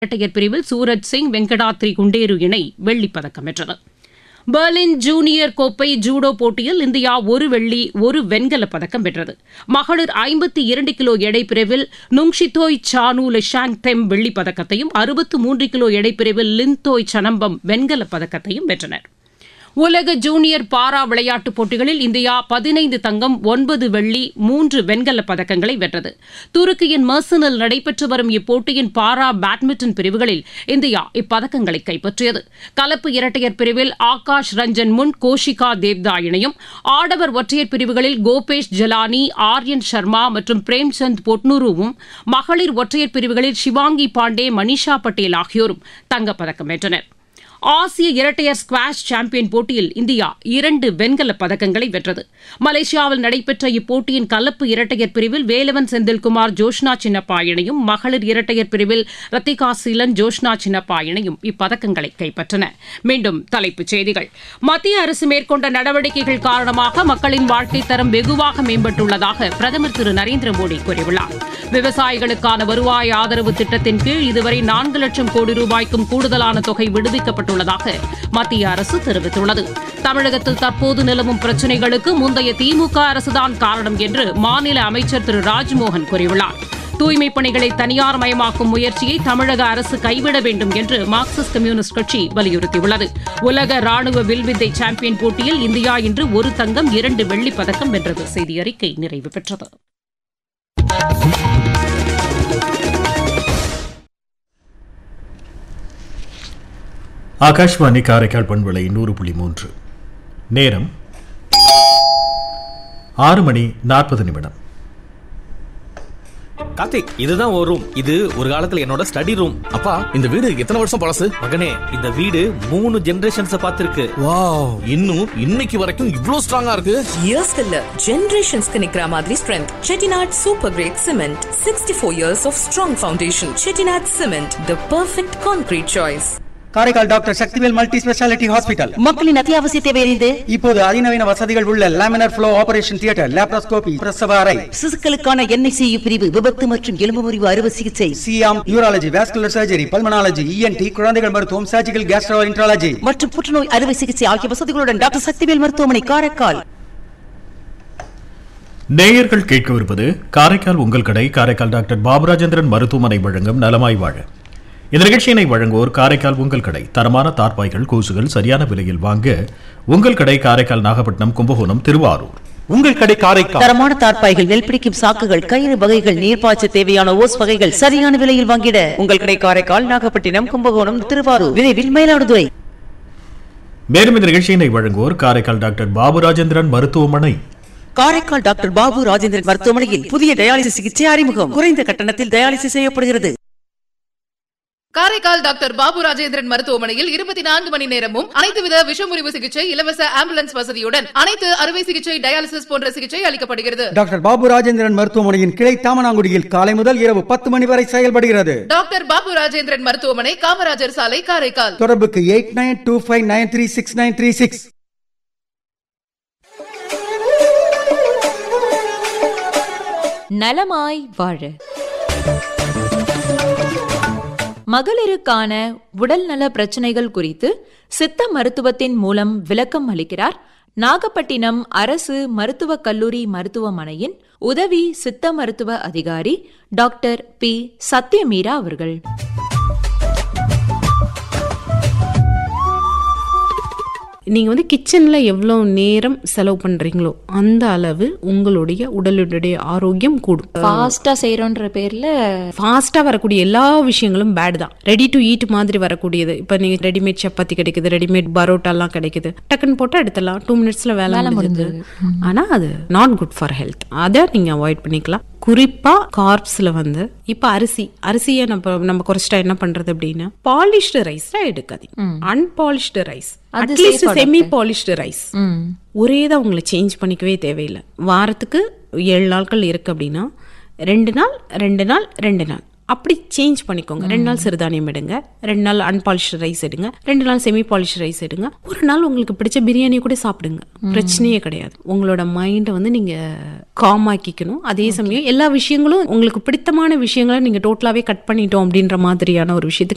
இரட்டையர் பிரிவில் சூரஜ் சிங் வெங்கடாத்ரி குண்டேரு இணை வெள்ளிப் பதக்கம் வென்றது பெர்லின் ஜூனியர் கோப்பை ஜூடோ போட்டியில் இந்தியா ஒரு வெள்ளி ஒரு வெண்கலப் பதக்கம் வென்றது மகளிர் ஐம்பத்தி இரண்டு கிலோ எடை பிரிவில் நுங்ஷிதோய் சானு லிஷாங் தெம் வெள்ளிப் பதக்கத்தையும் அறுபத்து மூன்று கிலோ எடை பிரிவில் லின்தோய் சனம்பம் வெண்கலப் பதக்கத்தையும் வென்றனர் உலக ஜூனியர் பாரா விளையாட்டுப் போட்டிகளில் இந்தியா பதினைந்து தங்கம் ஒன்பது வெள்ளி மூன்று வெண்கலப் பதக்கங்களை வென்றது துருக்கியின் மர்சனில் நடைபெற்று வரும் இப்போட்டியின் பாரா பேட்மிண்டன் பிரிவுகளில் இந்தியா இப்பதக்கங்களை கைப்பற்றியது கலப்பு இரட்டையர் பிரிவில் ஆகாஷ் ரஞ்சன் முன் கோஷிகா தேவ்தா இணையும் ஆடவர் ஒற்றையர் பிரிவுகளில் கோபேஷ் ஜலானி ஆர்யன் சர்மா மற்றும் பிரேம்சந்த் பொட்னூருவும் மகளிர் ஒற்றையர் பிரிவுகளில் ஷிவாங்கி பாண்டே மனிஷா பட்டேல் ஆகியோரும் தங்கப்பதக்கம் வென்றனர் ஆசிய இரட்டையர் ஸ்குவாஷ் சாம்பியன் போட்டியில் இந்தியா இரண்டு வெண்கலப் பதக்கங்களை வென்றது மலேசியாவில் நடைபெற்ற இப்போட்டியின் கலப்பு இரட்டையர் பிரிவில் வேலவன் செந்தில்குமார் ஜோஷ்னா சின்னப்பா இணையும் மகளிர் இரட்டையர் பிரிவில் ரத்திகா சீலன் ஜோஷ்னா சின்னப்பா இணையும் இப்பதக்கங்களை கைப்பற்றன மீண்டும் தலைப்புச் செய்திகள் மத்திய அரசு மேற்கொண்ட நடவடிக்கைகள் காரணமாக மக்களின் வாழ்க்கை தரம் வெகுவாக மேம்பட்டுள்ளதாக பிரதமர் திரு நரேந்திர மோடி கூறியுள்ளார் விவசாயிகளுக்கான வருவாய் ஆதரவு திட்டத்தின் கீழ் இதுவரை நான்கு லட்சம் கோடி ரூபாய்க்கும் கூடுதலான தொகை விடுவிக்கப்பட்டுள்ளதாக மத்திய அரசு தெரிவித்துள்ளது தமிழகத்தில் தற்போது நிலவும் பிரச்சினைகளுக்கு முந்தைய திமுக அரசுதான் காரணம் என்று மாநில அமைச்சர் திரு ராஜ்மோகன் கூறியுள்ளார் தூய்மைப் பணிகளை தனியார் மயமாக்கும் முயற்சியை தமிழக அரசு கைவிட வேண்டும் என்று மார்க்சிஸ்ட் கம்யூனிஸ்ட் கட்சி வலியுறுத்தியுள்ளது உலக ராணுவ வில்வித்தை சாம்பியன் போட்டியில் இந்தியா இன்று ஒரு தங்கம் இரண்டு வெள்ளிப் பதக்கம் வென்றது செய்தி அறிக்கை நிறைவு பெற்றது ஆகாஷ்வாணி காரைக்கால் பண்பலை நூறு புள்ளி மூன்று நேரம் ஆறு மணி நாற்பது நிமிடம் கார்த்திக் இதுதான் ஒரு ரூம் இது ஒரு காலத்துல என்னோட ஸ்டடி ரூம் அப்பா இந்த வீடு எத்தனை வருஷம் பழசு மகனே இந்த வீடு மூணு ஜெனரேஷன்ஸ் பார்த்திருக்கு வாவ் இன்னும் இன்னைக்கு வரைக்கும் இவ்ளோ ஸ்ட்ராங்கா இருக்கு இயர்ஸ்க்கு இல்ல ஜெனரேஷன்ஸ்க்கு நிக்கிற மாதிரி strength Chettinad super great cement sixty four years of strong foundation Chettinad cement the perfect concrete choice Karaikal doctor Sakthivel multi speciality hospital மக்களின் அத்தியாவசிய தேவையறிந்து இப்போது அதிநவீன வசதிகள் உள்ள laminar flow operation theatre laparoscopy பிரசவ அறை சிசுக்களுக்கான என்ஐசியு பிரிவு விபத்து மற்றும் எலும்பு முறிவு அறுவை சிகிச்சை சியாம் urology vascular surgery pulmonology ENT குழந்தைகள் மருத்துவம் சர்ஜிக்கல் கேஸ்ட்ரோ இன்ட்ராலஜி மற்றும் புற்றுநோய் அறுவை சிகிச்சை ஆகிய வசதிகளுடன் டாக்டர் சக்திவேல் மருத்துவமனை காரைக்கால் நேயர்கள் கேட்கவிருப்பது காரைக்கால் உங்கள் கடை காரைக்கால் டாக்டர் பாபுராஜேந்திரன் மருத்துவமனை வழங்கும் நலமாய் வாழ இந்த நிகழ்ச்சியினை வழங்குவோர் காரைக்கால் உங்கள் கடை தரமான தார்பாய்கள் கூசுகள் சரியான விலையில் வாங்க உங்கள் கடை காரைக்கால் நாகப்பட்டினம் கும்பகோணம் திருவாரூர் உங்கள் கடை காரைக்கால் தரமான தார்ப்பாய்கள் நெல்பிடிக்கும் சாக்குகள் கயிறு வகைகள் நீர்ப்பாய்ச்ச தேவையான ஓஸ் வகைகள் சரியான விலையில் வாங்கிட உங்கள் கடை காரைக்கால் நாகப்பட்டினம் கும்பகோணம் திருவாரூர் விரைவில் மயிலாடுதுறை மேலும் இந்த நிகழ்ச்சியினை வழங்குவோர் காரைக்கால் டாக்டர் பாபுராஜேந்திரன் மருத்துவமனை காரைக்கால் டாக்டர் பாபு ராஜேந்திரன் மருத்துவமனையில் புதிய டயாலிசிஸ் சிகிச்சை அறிமுகம் குறைந்த கட்டணத்தில் டயாலிசிஸ் செய்யப்படுகிறது காரைக்கால் டாக்டர் பாபு ராஜேந்திரன் மருத்துவமனையில் இருபத்தி நான்கு மணி நேரமும் அனைத்து வித விஷமுறிவு சிகிச்சை இலவச ஆம்புலன்ஸ் வசதியுடன் அனைத்து அறுவை சிகிச்சை டயாலிசிஸ் போன்ற சிகிச்சை அளிக்கப்படுகிறது டாக்டர் பாபு ராஜேந்திரன் மருத்துவமனையின் கிளை தாமனாங்குடியில் காலை முதல் இரவு பத்து மணி வரை செயல்படுகிறது டாக்டர் பாபு ராஜேந்திரன் மருத்துவமனை காமராஜர் சாலை காரைக்கால் தொடர்புக்கு eight nine two five nine three six nine three six நலமாய் வாழ மகளிருக்கான உடல்நல பிரச்சனைகள் குறித்து சித்த மருத்துவத்தின் மூலம் விளக்கம் அளிக்கிறார் நாகப்பட்டினம் அரசு மருத்துவக் கல்லூரி மருத்துவமனையின் உதவி சித்த மருத்துவ அதிகாரி டாக்டர் பி சத்யமீரா அவர்கள் நீங்கள் வந்து கிச்சனில் எவ்வளோ நேரம் செலவு பண்ணுறீங்களோ அந்த அளவு உங்களுடைய உடலுடைய ஆரோக்கியம் கூடும் ஃபாஸ்டா செய்யறோன்ற பேர்ல ஃபாஸ்ட்டாக வரக்கூடிய எல்லா விஷயங்களும் பேட் தான் ரெடி டு ஈட் மாதிரி வரக்கூடியது இப்போ நீங்கள் ரெடிமேட் சப்பாத்தி கிடைக்குது ரெடிமேட் பரோட்டாலாம் கிடைக்குது டக்குன்னு போட்டு எடுத்துடலாம் டூ மினிட்ஸில் வேலை முடிஞ்சது ஆனால் அது நாட் குட் ஃபார் ஹெல்த் அதை நீங்கள் அவாய்ட் பண்ணிக்கலாம் குறிப்பாக கார்ப்ஸில் வந்து இப்போ அரிசி அரிசியை நம்ம நம்ம குறைச்சிட்டா என்ன பண்ணுறது அப்படின்னா பாலிஷ்டு ரைஸாக எடுக்காதீங்க அன்பாலிஷ்டு ரைஸ் அது அட்லீஸ்ட் safe ஆ செமி doctor? பாலிஷ்டு ரைஸ் ம். ஒரே தான் உங்களை சேஞ்ச் பண்ணிக்கவே தேவையில்லை வாரத்துக்கு ஏழு நாட்கள் இருக்கு அப்படின்னா ரெண்டு நாள் ரெண்டு நாள் ரெண்டு நாள் அப்படி சேஞ்ச் பண்ணிக்கோங்க ரெண்டு நாள் சிறுதானியம் எடுங்க ரெண்டு நாள் அன்பாலிஷ்டு ரைஸ் எடுங்க ரெண்டு நாள் செமி பாலிஷ் ரைஸ் எடுங்க ஒரு நாள் உங்களுக்கு பிடிச்ச பிரியாணி கூட சாப்பிடுங்க பிரச்சனையே கிடையாது உங்களோட மைண்டை வந்து நீங்க காம் ஆக்கிக்கணும் அதே சமயம் எல்லா விஷயங்களும் உங்களுக்கு பிடித்தமான விஷயங்களை நீங்க டோட்டலாவே கட் பண்ணிட்டோம் அப்படின்ற மாதிரியான ஒரு விஷயத்துக்கு